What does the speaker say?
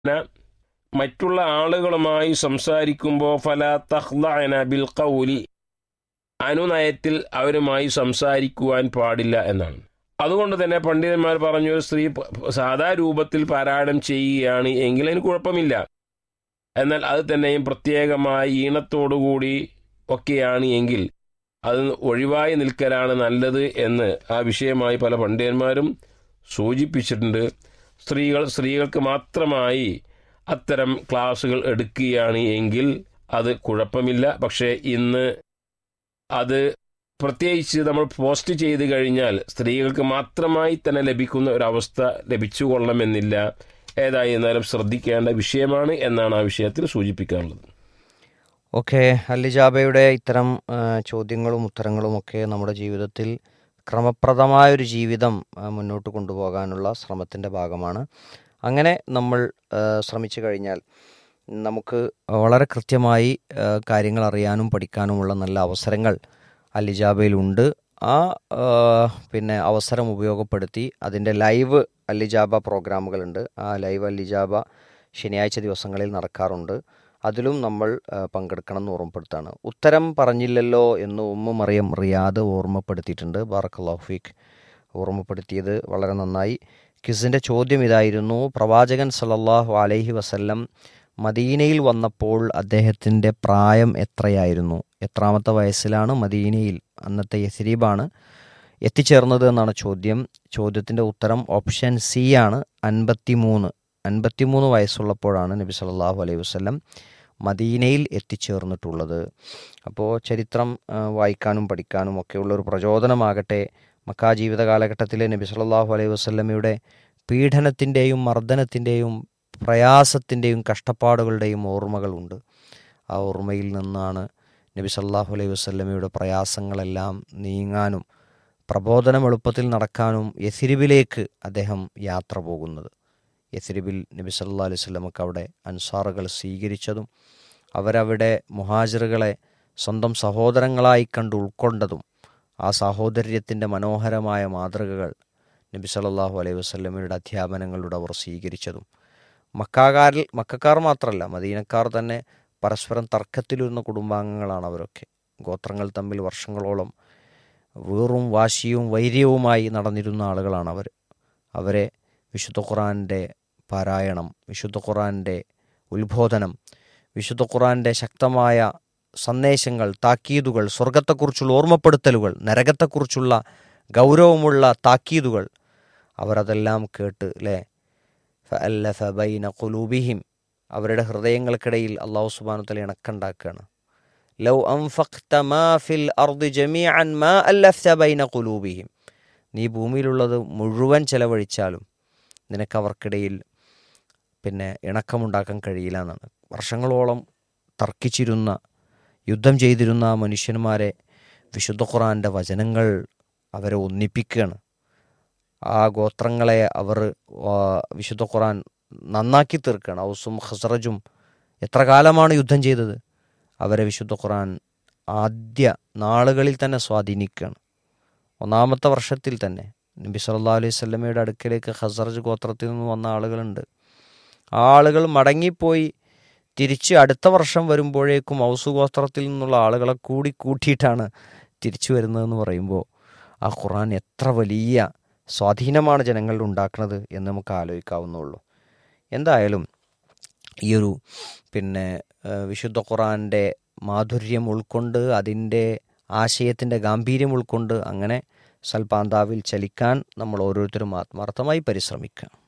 മറ്റുള്ള ആളുകളുമായി സംസാരിക്കുമ്പോൾ ഫല തഹ്ലഅന ബിൽ ഖൗലി അനുനയത്തിൽ അവരുമായി സംസാരിക്കുവാൻ പാടില്ല എന്നാണ് അതുകൊണ്ട് തന്നെ പണ്ഡിതന്മാർ പറഞ്ഞു ഒരു സ്ത്രീ പ- സാധാ രൂപത്തിൽ പാരായണം ചെയ്യുകയാണ് എങ്കിൽ അതിന് കുഴപ്പമില്ല എന്നാൽ അത് തന്നെയും പ്രത്യേകമായി ഈണത്തോടുകൂടി ഒക്കെയാണ് എങ്കിൽ അത് ഒഴിവായി നിൽക്കലാണ് നല്ലത് എന്ന് ആ വിഷയമായി പല പണ്ഡിതന്മാരും സൂചിപ്പിച്ചിട്ടുണ്ട് സ്ത്രീകൾ സ്ത്രീകൾക്ക് മാത്രമായി അത്തരം ക്ലാസ്സുകൾ എടുക്കുകയാണ് എങ്കിൽ അത് കുഴപ്പമില്ല പക്ഷേ ഇന്ന് അത് പ്രത്യേകിച്ച് നമ്മൾ പോസ്റ്റ് ചെയ്ത് കഴിഞ്ഞാൽ സ്ത്രീകൾക്ക് മാത്രമായി തന്നെ ലഭിക്കുന്ന ഒരവസ്ഥ ലഭിച്ചുകൊള്ളണമെന്നില്ല ഏതായിരുന്നാലും ശ്രദ്ധിക്കേണ്ട വിഷയമാണ് എന്നാണ് ആ വിഷയത്തിൽ സൂചിപ്പിക്കാനുള്ളത് ഓക്കെ അല്ലിജാബയുടെ ഇത്തരം ആ, ചോദ്യങ്ങളും ഉത്തരങ്ങളും ഒക്കെ നമ്മുടെ ജീവിതത്തിൽ ക്രമപ്രദമായൊരു ജീവിതം ആ, മുന്നോട്ട് കൊണ്ടുപോകാനുള്ള ശ്രമത്തിൻ്റെ ഭാഗമാണ് അങ്ങനെ നമ്മൾ ആ, ശ്രമിച്ചു കഴിഞ്ഞാൽ നമുക്ക് വളരെ കൃത്യമായി ആ, കാര്യങ്ങൾ അറിയാനും പഠിക്കാനുമുള്ള നല്ല അവസരങ്ങൾ അല്ലിജാബയിലുണ്ട് ആ ആ, പിന്നെ അവസരം ഉപയോഗപ്പെടുത്തി അതിൻ്റെ ലൈവ് അല്ലിജാബ പ്രോഗ്രാമുകളുണ്ട് ആ ലൈവ് അല്ലിജാബ ശനിയാഴ്ച ദിവസങ്ങളിൽ നടക്കാറുണ്ട് അതിലും നമ്മൾ ആ, പങ്കെടുക്കണം എന്ന് ഓർമ്മപ്പെടുത്താണ് ഉത്തരം പറഞ്ഞില്ലല്ലോ എന്ന് ഉമ്മ മറിയം റിയാദ് ഓർമ്മപ്പെടുത്തിയിട്ടുണ്ട് ബാറക്കല്ലാഫീഖ് ഓർമ്മപ്പെടുത്തിയത് വളരെ നന്നായി കിസിൻ്റെ ചോദ്യം ഇതായിരുന്നു പ്രവാചകൻ സല്ലല്ലാഹു അലൈഹി വസല്ലം മദീനയിൽ വന്നപ്പോൾ അദ്ദേഹത്തിൻ്റെ പ്രായം എത്രയായിരുന്നു എത്രാമത്തെ വയസ്സിലാണ് മദീനയിൽ അന്നത്തെ യസരീബാണ് എത്തിച്ചേർന്നത് എന്നാണ് ചോദ്യം ചോദ്യത്തിൻ്റെ ഉത്തരം ഓപ്ഷൻ സി ആണ് അൻപത്തിമൂന്ന് അൻപത്തിമൂന്ന് വയസ്സുള്ളപ്പോഴാണ് നബി സല്ലല്ലാഹു അലൈഹി വസല്ലം മദീനയിൽ എത്തിച്ചേർന്നിട്ടുള്ളത് അപ്പോൾ ചരിത്രം ആ, വായിക്കാനും പഠിക്കാനും ഒക്കെയുള്ള ഒരു പ്രചോദനമാകട്ടെ മക്കാ ജീവിത കാലഘട്ടത്തിലെ നബി സല്ലല്ലാഹു അലൈഹി വസല്ലമയുടെ പീഡനത്തിൻ്റെയും മർദ്ദനത്തിൻ്റെയും പ്രയാസത്തിൻ്റെയും കഷ്ടപ്പാടുകളുടെയും ഓർമ്മകളുണ്ട് ആ ഓർമ്മയിൽ നിന്നാണ് നബി സല്ലല്ലാഹു അലൈഹി വസല്ലമയുടെ പ്രയാസങ്ങളെല്ലാം നീങ്ങാനും പ്രബോധനം എളുപ്പത്തിൽ നടക്കാനും യസിരിബിലേക്ക് അദ്ദേഹം യാത്ര പോകുന്നത് യസിരിബിൽ നബി സല്ലല്ലാഹു അലൈഹി വസല്ലമക്ക് അവിടെ അൻസാറുകൾ സ്വീകരിച്ചതും അവരവിടെ മുഹാജിറുകളെ സ്വന്തം സഹോദരങ്ങളായി കണ്ട് ഉൾക്കൊണ്ടതും ആ സാഹോദര്യത്തിൻ്റെ മനോഹരമായ മാതൃകകൾ നബി സല്ലല്ലാഹു അലൈഹി വസല്ലമയുടെ അധ്യാപനങ്ങളിലൂടെ അവർ സ്വീകരിച്ചതും മക്കാകാരിൽ മക്കാർ മാത്രമല്ല മദീനക്കാർ തന്നെ പരസ്പരം തർക്കത്തിലിരുന്ന കുടുംബാംഗങ്ങളാണ് അവരൊക്കെ ഗോത്രങ്ങൾ തമ്മിൽ വർഷങ്ങളോളം വീറും വാശിയും വൈര്യവുമായി നടന്നിരുന്ന ആളുകളാണ് അവർ അവരെ വിശുദ്ധ ഖുറാൻ്റെ പാരായണം വിശുദ്ധ ഖുറാൻ്റെ ഉത്ബോധനം വിശുദ്ധ ഖുറാൻ്റെ ശക്തമായ സന്ദേശങ്ങൾ താക്കീതുകൾ സ്വർഗത്തെക്കുറിച്ചുള്ള ഓർമ്മപ്പെടുത്തലുകൾ നരകത്തെക്കുറിച്ചുള്ള ഗൗരവമുള്ള താക്കീതുകൾ അവരതെല്ലാം കേട്ട് അല്ലേ ഫഅല്ലഫ ബൈന ഖുലൂബിഹിം അവരുടെ ഹൃദയങ്ങൾക്കിടയിൽ അള്ളാഹു സുബ്ഹാനഹു തല ഇണക്കുണ്ടാക്കുകയാണ് ലൗ അൻഫഖ്ത മാ ഫിൽ അർദി ജമീഅൻ മാ അല്ലഫ്ത ബൈന ഖുലൂബിഹിം നീ ഭൂമിയിലുള്ളത് മുഴുവൻ ചെലവഴിച്ചാലും നിനക്ക് അവർക്കിടയിൽ പിന്നെ ഇണക്കമുണ്ടാക്കാൻ കഴിയില്ല എന്നാണ് വർഷങ്ങളോളം തർക്കിച്ചിരുന്ന യുദ്ധം ചെയ്തിരുന്ന ആ മനുഷ്യന്മാരെ വിശുദ്ധ ഖുറാൻ്റെ വചനങ്ങൾ അവരെ ഒന്നിപ്പിക്കുകയാണ് ആ ഗോത്രങ്ങളെ അവർ ആ, വിശുദ്ധ ഖുറാൻ നന്നാക്കി തീർക്കുകയാണ് ഔസും ഹസ്റജും എത്ര കാലമാണ് യുദ്ധം ചെയ്തത് അവരെ വിശുദ്ധ ഖുറാൻ ആദ്യ നാളുകളിൽ തന്നെ സ്വാധീനിക്കുകയാണ് ഒന്നാമത്തെ വർഷത്തിൽ തന്നെ നബി സല്ലല്ലാഹു അലൈഹി സ്വല്ലമയുടെ അടുക്കലേക്ക് ഹസറജ് ഗോത്രത്തിൽ നിന്ന് വന്ന ആളുകളുണ്ട് ആ ആളുകൾ മടങ്ങിപ്പോയി തിരിച്ച് അടുത്ത വർഷം വരുമ്പോഴേക്കും ഔസു ഗോത്രത്തിൽ നിന്നുള്ള ആളുകളെ കൂടി കൂട്ടിയിട്ടാണ് തിരിച്ചു വരുന്നതെന്ന് പറയുമ്പോൾ ആ ഖുറാൻ എത്ര വലിയ സ്വാധീനമാണ് ജനങ്ങളിൽ ഉണ്ടാക്കുന്നത് എന്ന് നമുക്ക് ആലോചിക്കാവുന്നുള്ളൂ എന്തായാലും ഈ ഒരു പിന്നെ ആ, വിശുദ്ധ ഖുറാൻ്റെ മാധുര്യം ഉൾക്കൊണ്ട് അതിൻ്റെ ആശയത്തിൻ്റെ ഗാംഭീര്യം ഉൾക്കൊണ്ട് അങ്ങനെ സൽപാന്താവിൽ ചലിക്കാൻ നമ്മൾ ഓരോരുത്തരും ആത്മാർത്ഥമായി പരിശ്രമിക്കുക